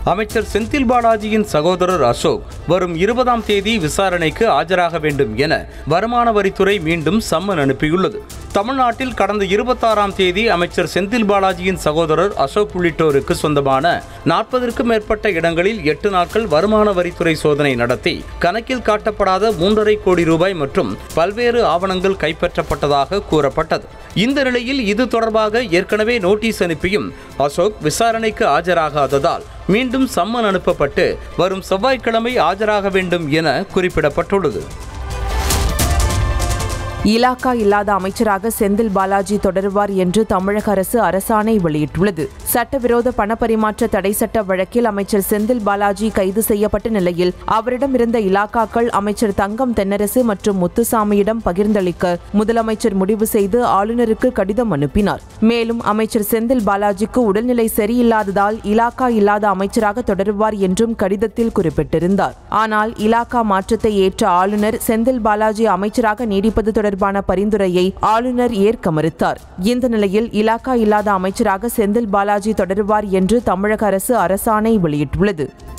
அமைச்சர் செந்தில் பாலாஜியின் சகோதரர் அசோக் வரும் இருபதாம் தேதி விசாரணைக்கு ஆஜராக வேண்டும் என வருமான வரித்துறை மீண்டும் சம்மன் அனுப்பியுள்ளது தமிழ்நாட்டில் கடந்த இருபத்தாறாம் தேதி அமைச்சர் செந்தில் பாலாஜியின் சகோதரர் அசோக் உள்ளிட்டோருக்கு சொந்தமான நாற்பதற்கும் மேற்பட்ட இடங்களில் எட்டு நாட்கள் வருமான வரித்துறை சோதனை நடத்தி கணக்கில் காட்டப்படாத மூன்றரை கோடி ரூபாய் மற்றும் பல்வேறு ஆவணங்கள் கைப்பற்றப்பட்டதாக கூறப்பட்டது இந்த நிலையில் இது தொடர்பாக ஏற்கனவே நோட்டீஸ் அனுப்பியும் அசோக் விசாரணைக்கு ஆஜராகாததால் மீண்டும் சம்மன் அனுப்பப்பட்டு வரும் செவ்வாய்க்கிழமை ஆஜராக வேண்டும் என குறிப்பிடப்பட்டுள்ளது இலாக்கா இல்லாத அமைச்சராக செந்தில் பாலாஜி தொடருவார் என்று தமிழக அரசு அரசாணை வெளியிட்டுள்ளது சட்டவிரோத பணப்பரிமாற்ற தடை சட்ட வழக்கில் அமைச்சர் செந்தில் பாலாஜி கைது செய்யப்பட்ட நிலையில் அவரிடம் இருந்த இலாக்காக்கள் அமைச்சர் தங்கம் தென்னரசு மற்றும் முத்துசாமியிடம் பகிர்ந்தளிக்க முதலமைச்சர் முடிவு செய்து ஆளுநருக்கு கடிதம் அனுப்பினார் மேலும் அமைச்சர் செந்தில் பாலாஜிக்கு உடல்நிலை சரியில்லாததால் இலாக்கா இல்லாத அமைச்சராக தொடருவார் என்றும் கடிதத்தில் குறிப்பிட்டிருந்தார் ஆனால் இலாக்கா மாற்றத்தை ஏற்ற ஆளுநர் செந்தில் பாலாஜி அமைச்சராக நீடிப்பது தொடர்பான பரிந்துரையை ஆளுநர் ஏற்க மறுத்தார் இந்த நிலையில் இலாக்கா இல்லாத அமைச்சராக செந்தில் பாலாஜி தொடருவார் என்று தமிழக அரசு அரசாணை வெளியிட்டுள்ளது